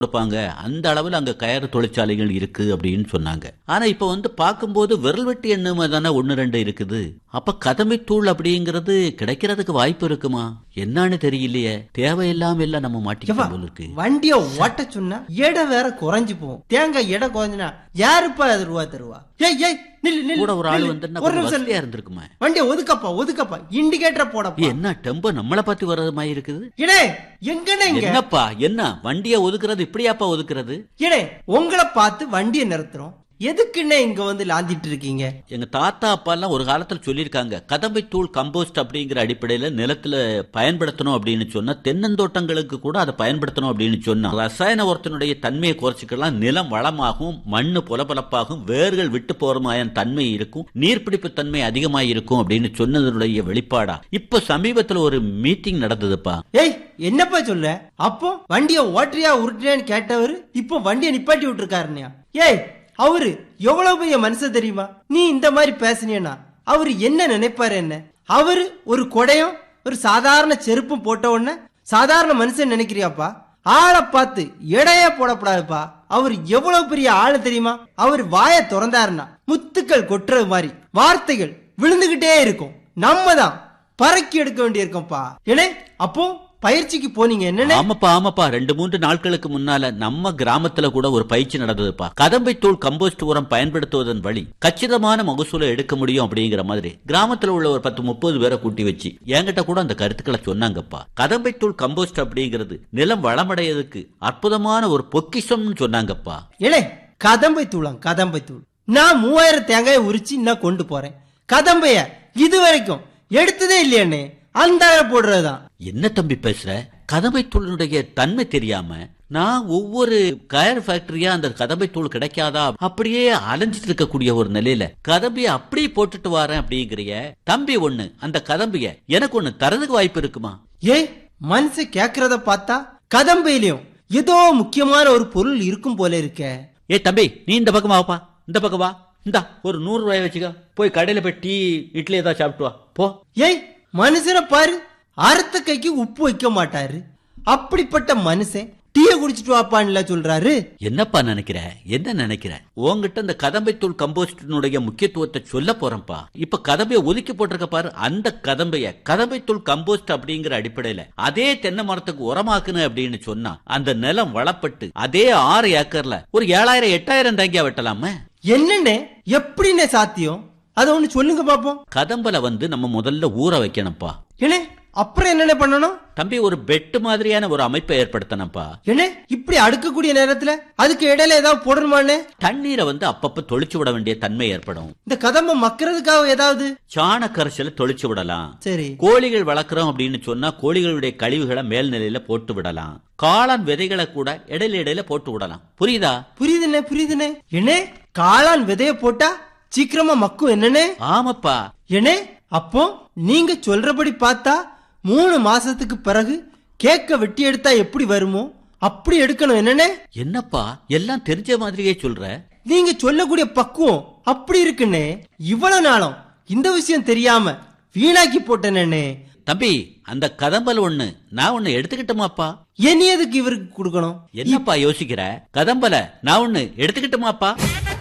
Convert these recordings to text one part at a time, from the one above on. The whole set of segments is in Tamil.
கொடுப்பாங்க அந்த அளவில் அங்க கயறு தொழிற்சாலைகள் இருக்கு அப்படின்னு சொன்னாங்க ஆனா இப்ப வந்து பார்க்கும்போது விரல் வெட்டி எண்ணெய் தானே ஒன்னு ரெண்டு இருக்குது அப்ப கதமைத்தூள் அப்படிங்கிறது கிடைக்கிறதுக்கு வாய்ப்பு இருக்குமா என்னன்னு தெரியலையே தேவையில்லாம எல்லாம் நம்ம ஏப்பா, மாட்டிக்கலாம் போல இருக்கு வண்டிய ஓட்ட சொன்னா எடை வேற குறைஞ்சு போகும் தேங்காய் எடை குறைஞ்சுனா யாருப்பா அது ரூபா தருவா ஏய் ஏய் நில்லு நில்லு கூட ஒரு ஆள் நில்லு. வந்து ஒரு நிமிஷம் வசதியா இருந்திருக்குமே வண்டிய ஒதுக்கப்பா ஒதுக்கப்பா இண்டிகேட்டரை போடப்பா என்ன டெம்போ நம்மளை பார்த்து வர்றது மாதிரி இருக்குது இடே எங்கண்ணே இங்க என்னப்பா என்ன வண்டியை ஒதுக்குறது இப்படியாப்பா ஒதுக்குறது இடே உங்களை பார்த்து வண்டியை நிறுத்துறோம் எதுக்குண்ணே இங்க வந்து லாந்திட்டு இருக்கீங்க எங்க தாத்தா அப்பா எல்லாம் ஒரு காலத்துல சொல்லியிருக்காங்க கதம்பை தூள் கம்போஸ்ட் அப்படிங்கிற அடிப்படையில நிலத்துல பயன்படுத்தணும் அப்படின்னு சொன்னா தென்னந்தோட்டங்களுக்கு கூட அதை பயன்படுத்தணும் அப்படின்னு சொன்னா ரசாயன உரத்தினுடைய தன்மையை குறைச்சிக்கலாம் நிலம் வளமாகும் மண்ணு பொலபலப்பாகும் வேர்கள் விட்டு போறமாய தன்மை இருக்கும் நீர்பிடிப்பு தன்மை அதிகமாக இருக்கும் அப்படின்னு சொன்னதனுடைய வெளிப்பாடா இப்ப சமீபத்துல ஒரு மீட்டிங் நடந்ததுப்பா ஏய் என்னப்பா சொல்ல அப்போ வண்டிய ஓட்டுறியா உருட்டுறியான்னு கேட்டவரு இப்போ வண்டியை நிப்பாட்டி விட்டுருக்காருனியா ஏய் அவரு எவ்வளவு பெரிய மனுஷன் தெரியுமா நீ இந்த மாதிரி பேசுனியனா அவரு என்ன நினைப்பாரு என்ன அவரு ஒரு கொடையும் ஒரு சாதாரண செருப்பும் போட்ட உடனே சாதாரண மனுஷன் நினைக்கிறியாப்பா ஆளை பார்த்து எடையே போடக்கூடாதுப்பா அவர் எவ்வளவு பெரிய ஆளு தெரியுமா அவர் வாயை திறந்தாருன்னா முத்துக்கள் கொட்டுறது மாதிரி வார்த்தைகள் விழுந்துகிட்டே இருக்கும் நம்ம தான் பறக்கி எடுக்க வேண்டியிருக்கோம்ப்பா ஏனே அப்போ பயிற்சிக்கு போனீங்க என்னன்னு ஆமாப்பா ஆமாப்பா ரெண்டு மூன்று நாட்களுக்கு முன்னால நம்ம கிராமத்துல கூட ஒரு பயிற்சி நடந்ததுப்பா கதம்பை தூள் கம்போஸ்ட் உரம் பயன்படுத்துவதன் வழி கச்சிதமான மகசூலை எடுக்க முடியும் அப்படிங்கிற மாதிரி கிராமத்துல உள்ள ஒரு பத்து முப்பது பேரை கூட்டி வச்சு என்கிட்ட கூட அந்த கருத்துக்களை சொன்னாங்கப்பா கதம்பை தூள் கம்போஸ்ட் அப்படிங்கிறது நிலம் வளமடையதுக்கு அற்புதமான ஒரு பொக்கிஷம்னு சொன்னாங்கப்பா ஏலே கதம்பை தூளாம் கதம்பை தூள் நான் மூவாயிரம் தேங்காயை உரிச்சு இன்னும் கொண்டு போறேன் கதம்பைய இது வரைக்கும் எடுத்ததே இல்லையாண்ணே அந்த போடுறதுதான் என்ன தம்பி பேசுற கதம்பை தூளினுடைய தன்மை தெரியாம நான் ஒவ்வொரு கயர் ஃபேக்டரியா அந்த கதம்பை தூள் கிடைக்காதா அப்படியே அலைஞ்சிட்டு இருக்கக்கூடிய ஒரு நிலையில கதம்பிய அப்படியே போட்டுட்டு வரேன் அப்படிங்கிறிய தம்பி ஒண்ணு அந்த கதம்பிய எனக்கு ஒண்ணு தரதுக்கு வாய்ப்பு இருக்குமா ஏய் மனுஷன் கேக்குறத பார்த்தா கதம்பையிலையும் ஏதோ முக்கியமான ஒரு பொருள் இருக்கும் போல இருக்க ஏ தம்பி நீ இந்த பக்கமா வாப்பா இந்த பக்கம் வா இந்தா ஒரு நூறு ரூபாய் வச்சுக்க போய் கடையில போய் டீ இட்லி ஏதாவது சாப்பிட்டு வா போ ஏய் மனுஷனை பாரு அறுத்த கைக்கு உப்பு வைக்க மாட்டாரு அப்படிப்பட்ட மனுஷன் டீய குடிச்சிட்டு வாப்பான்ல சொல்றாரு என்னப்பா நினைக்கிற என்ன நினைக்கிற உன்கிட்ட இந்த கதம்பை தூள் கம்போஸ்டினுடைய முக்கியத்துவத்தை சொல்ல போறேன்ப்பா இப்ப கதம்பைய ஒதுக்கி போட்டிருக்க பாரு அந்த கதம்பைய கதம்பை தூள் கம்போஸ்ட் அப்படிங்கிற அடிப்படையில அதே தென்னை மரத்துக்கு உரமாக்குன அப்படின்னு சொன்னா அந்த நிலம் வளப்பட்டு அதே ஆறு ஏக்கர்ல ஒரு ஏழாயிரம் எட்டாயிரம் தேங்கியா வெட்டலாமே என்னண்ணே எப்படிண்ணே சாத்தியம் அதை ஒண்ணு சொல்லுங்க பாப்போம் கதம்பல வந்து நம்ம முதல்ல ஊற வைக்கணும்ப்பா ஏனே அப்புறம் என்னென்ன பண்ணணும் தம்பி ஒரு பெட்டு மாதிரியான ஒரு அமைப்பை ஏற்படுத்தணும்ப்பா ஏனே இப்படி அடுக்கக்கூடிய நேரத்துல அதுக்கு இடையில ஏதாவது போடணுமாண்ணே தண்ணீரை வந்து அப்பப்ப தொளிச்சு விட வேண்டிய தன்மை ஏற்படும் இந்த கதம்ப மக்கிறதுக்காக ஏதாவது சாண கரைசலை தொளிச்சு விடலாம் சரி கோழிகள் வளர்க்குறோம் அப்படின்னு சொன்னா கோழிகளுடைய கழிவுகளை மேல்நிலையில போட்டு விடலாம் காளான் விதைகளை கூட இடையில இடையில போட்டு விடலாம் புரியுதா புரியுதுண்ணே புரியுதுண்ணே என்னே காளான் விதைய போட்டா சீக்கிரமா மக்கும் என்னண்ணே ஆமாப்பா என்னே அப்போ நீங்க சொல்றபடி பார்த்தா மூணு மாசத்துக்கு பிறகு கேக்க வெட்டி எடுத்தா எப்படி வருமோ அப்படி எடுக்கணும் என்னண்ணே என்னப்பா எல்லாம் தெரிஞ்ச மாதிரியே சொல்ற நீங்க சொல்லக்கூடிய பக்குவம் அப்படி இருக்குண்ணே இவ்வளவு நாளும் இந்த விஷயம் தெரியாம வீணாக்கி போட்டேனே தம்பி அந்த கதம்பல் ஒண்ணு நான் ஒண்ணு எடுத்துக்கிட்டோமாப்பா இனி எதுக்கு இவருக்கு கொடுக்கணும் என்னப்பா யோசிக்கிற கதம்பல நான் ஒண்ணு எடுத்துக்கிட்டோமாப்பா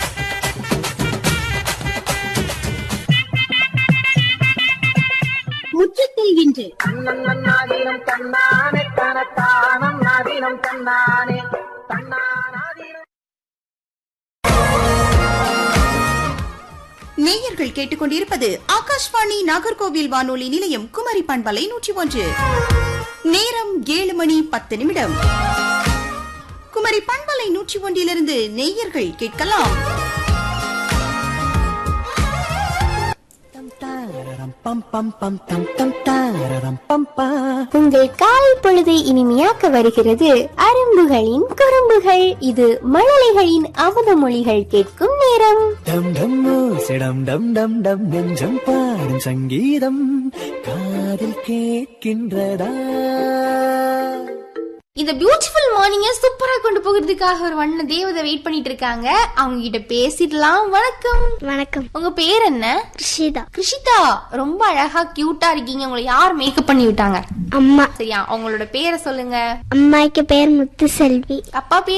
முற்றத்தில் இன்று நாதீனம் தன்னானே தனத்தானம் நாதீனம் தன்னானே தன்னானாதீனம் நேயர்கள் கேட்டுக்கொண்டிருப்பது ஆகாஷ்வாணி நாகர்கோவில் வானொலி நிலையம் குமரி பண்பலை நூற்றி ஒன்று நேரம் ஏழு மணி பத்து நிமிடம் குமரி பண்பலை நூற்றி ஒன்றிலிருந்து நேயர்கள் கேட்கலாம் உங்கள் காலை பொழுதை இனிமையாக்க வருகிறது அரும்புகளின் குறும்புகள் இது மழலைகளின் அமுத மொழிகள் கேட்கும் நேரம் டம் டம் சிடம் டம் டம் டம் நெஞ்சம் பாடும் சங்கீதம் காதில் கேட்கின்றதா இந்த பியூட்டிஃபுல் மார்னிங்க சூப்பரா கொண்டு போகிறதுக்காக ஒரு வண்ண தேவதை வெயிட் பண்ணிட்டு இருக்காங்க அவங்க கிட்ட பேசிடலாம் வணக்கம் வணக்கம் உங்க பேர் என்ன ரிஷிதா கிருஷிதா ரொம்ப அழகா கியூட்டா இருக்கீங்க உங்களை யார் மேக்கப் பண்ணி விட்டாங்க அம்மா சரியா அவங்களோட பேரை சொல்லுங்க அம்மாய்க்கு பேர் முத்துசெல்வி அப்பா பேர்